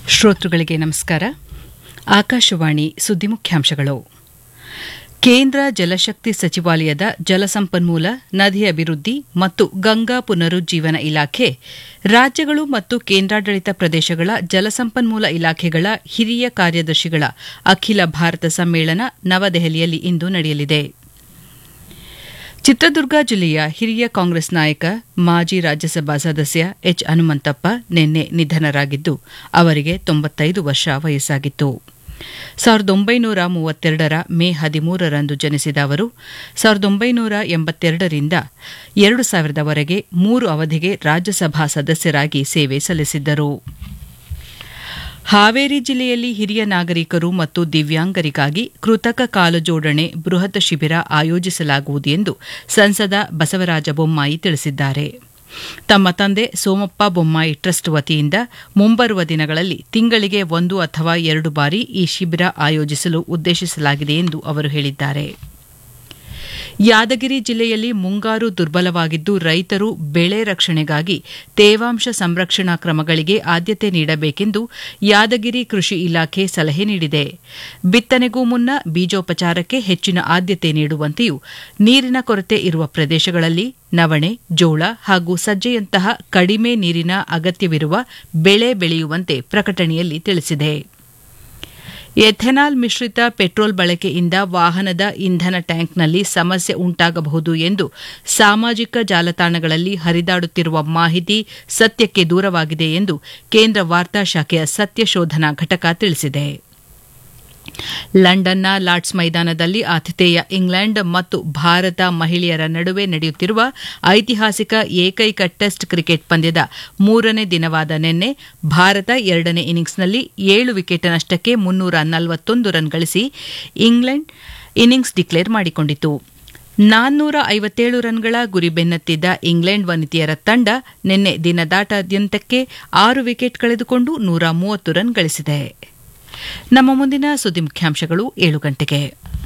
ಶ್ರೋತೃಗಳಿಗೆ ನಮಸ್ಕಾರ ಆಕಾಶವಾಣಿ ಸುದ್ದಿ ಮುಖ್ಯಾಂಶಗಳು ಕೇಂದ್ರ ಜಲಶಕ್ತಿ ಸಚಿವಾಲಯದ ಜಲಸಂಪನ್ಮೂಲ ನದಿ ಅಭಿವೃದ್ಧಿ ಮತ್ತು ಗಂಗಾ ಪುನರುಜ್ಜೀವನ ಇಲಾಖೆ ರಾಜ್ಯಗಳು ಮತ್ತು ಕೇಂದ್ರಾಡಳಿತ ಪ್ರದೇಶಗಳ ಜಲಸಂಪನ್ಮೂಲ ಇಲಾಖೆಗಳ ಹಿರಿಯ ಕಾರ್ಯದರ್ಶಿಗಳ ಅಖಿಲ ಭಾರತ ಸಮ್ಮೇಳನ ನವದೆಹಲಿಯಲ್ಲಿ ಇಂದು ನಡೆಯಲಿದೆ ಚಿತ್ರದುರ್ಗ ಜಿಲ್ಲೆಯ ಹಿರಿಯ ಕಾಂಗ್ರೆಸ್ ನಾಯಕ ಮಾಜಿ ರಾಜ್ಯಸಭಾ ಸದಸ್ಯ ಎಚ್ ಹನುಮಂತಪ್ಪ ನಿನ್ನೆ ನಿಧನರಾಗಿದ್ದು ಅವರಿಗೆ ತೊಂಬತ್ತೈದು ವರ್ಷ ವಯಸ್ಸಾಗಿತ್ತು ಸಾವಿರದ ಒಂಬೈನೂರ ಮೂವತ್ತೆರಡರ ಮೇ ಹದಿಮೂರರಂದು ಜನಿಸಿದ ಅವರು ಸಾವಿರದ ಒಂಬೈನೂರ ಎಂಬತ್ತೆರಡರಿಂದ ಎರಡು ಸಾವಿರದವರೆಗೆ ಮೂರು ಅವಧಿಗೆ ರಾಜ್ಯಸಭಾ ಸದಸ್ಯರಾಗಿ ಸೇವೆ ಸಲ್ಲಿಸಿದ್ದರು ಹಾವೇರಿ ಜಿಲ್ಲೆಯಲ್ಲಿ ಹಿರಿಯ ನಾಗರಿಕರು ಮತ್ತು ದಿವ್ಯಾಂಗರಿಗಾಗಿ ಕೃತಕ ಕಾಲು ಜೋಡಣೆ ಬೃಹತ್ ಶಿಬಿರ ಆಯೋಜಿಸಲಾಗುವುದು ಎಂದು ಸಂಸದ ಬಸವರಾಜ ಬೊಮ್ಮಾಯಿ ತಿಳಿಸಿದ್ದಾರೆ ತಮ್ಮ ತಂದೆ ಸೋಮಪ್ಪ ಬೊಮ್ಮಾಯಿ ಟ್ರಸ್ಟ್ ವತಿಯಿಂದ ಮುಂಬರುವ ದಿನಗಳಲ್ಲಿ ತಿಂಗಳಿಗೆ ಒಂದು ಅಥವಾ ಎರಡು ಬಾರಿ ಈ ಶಿಬಿರ ಆಯೋಜಿಸಲು ಉದ್ದೇಶಿಸಲಾಗಿದೆ ಎಂದು ಅವರು ಹೇಳಿದ್ದಾರೆ ಯಾದಗಿರಿ ಜಿಲ್ಲೆಯಲ್ಲಿ ಮುಂಗಾರು ದುರ್ಬಲವಾಗಿದ್ದು ರೈತರು ಬೆಳೆ ರಕ್ಷಣೆಗಾಗಿ ತೇವಾಂಶ ಸಂರಕ್ಷಣಾ ಕ್ರಮಗಳಿಗೆ ಆದ್ಯತೆ ನೀಡಬೇಕೆಂದು ಯಾದಗಿರಿ ಕೃಷಿ ಇಲಾಖೆ ಸಲಹೆ ನೀಡಿದೆ ಬಿತ್ತನೆಗೂ ಮುನ್ನ ಬೀಜೋಪಚಾರಕ್ಕೆ ಹೆಚ್ಚಿನ ಆದ್ಯತೆ ನೀಡುವಂತೆಯೂ ನೀರಿನ ಕೊರತೆ ಇರುವ ಪ್ರದೇಶಗಳಲ್ಲಿ ನವಣೆ ಜೋಳ ಹಾಗೂ ಸಜ್ಜೆಯಂತಹ ಕಡಿಮೆ ನೀರಿನ ಅಗತ್ಯವಿರುವ ಬೆಳೆ ಬೆಳೆಯುವಂತೆ ಪ್ರಕಟಣೆಯಲ್ಲಿ ತಿಳಿಸಿದೆ ಎಥೆನಾಲ್ ಮಿಶ್ರಿತ ಪೆಟ್ರೋಲ್ ಬಳಕೆಯಿಂದ ವಾಹನದ ಇಂಧನ ಟ್ಯಾಂಕ್ನಲ್ಲಿ ಸಮಸ್ಯೆ ಉಂಟಾಗಬಹುದು ಎಂದು ಸಾಮಾಜಿಕ ಜಾಲತಾಣಗಳಲ್ಲಿ ಹರಿದಾಡುತ್ತಿರುವ ಮಾಹಿತಿ ಸತ್ಯಕ್ಕೆ ದೂರವಾಗಿದೆ ಎಂದು ಕೇಂದ್ರ ವಾರ್ತಾ ಶಾಖೆಯ ಸತ್ಯಶೋಧನಾ ಘಟಕ ತಿಳಿಸಿದೆ ಲಂಡನ್ನ ಲಾರ್ಡ್ಸ್ ಮೈದಾನದಲ್ಲಿ ಆತಿಥೇಯ ಇಂಗ್ಲೆಂಡ್ ಮತ್ತು ಭಾರತ ಮಹಿಳೆಯರ ನಡುವೆ ನಡೆಯುತ್ತಿರುವ ಐತಿಹಾಸಿಕ ಏಕೈಕ ಟೆಸ್ಟ್ ಕ್ರಿಕೆಟ್ ಪಂದ್ಯದ ಮೂರನೇ ದಿನವಾದ ನಿನ್ನೆ ಭಾರತ ಎರಡನೇ ಇನ್ನಿಂಗ್ಸ್ನಲ್ಲಿ ಏಳು ವಿಕೆಟ್ ನಷ್ಟಕ್ಕೆ ಮುನ್ನೂರ ನಲವತ್ತೊಂದು ರನ್ ಗಳಿಸಿ ಇಂಗ್ಲೆಂಡ್ ಇನ್ನಿಂಗ್ಸ್ ಡಿಕ್ಲೇರ್ ಮಾಡಿಕೊಂಡಿತು ನಾನ್ನೂರ ಐವತ್ತೇಳು ರನ್ಗಳ ಗುರಿ ಬೆನ್ನತ್ತಿದ್ದ ಇಂಗ್ಲೆಂಡ್ ವನಿತೆಯರ ತಂಡ ನಿನ್ನೆ ದಿನದಾಟಾದ್ಯಂತಕ್ಕೆ ಆರು ವಿಕೆಟ್ ಕಳೆದುಕೊಂಡು ನೂರ ಮೂವತ್ತು ರನ್ ಗಳಿಸಿದೆ ನಮ್ಮ ಮುಂದಿನ ಸುದ್ದಿ ಮುಖ್ಯಾಂಶಗಳು ಏಳು ಗಂಟೆಗೆ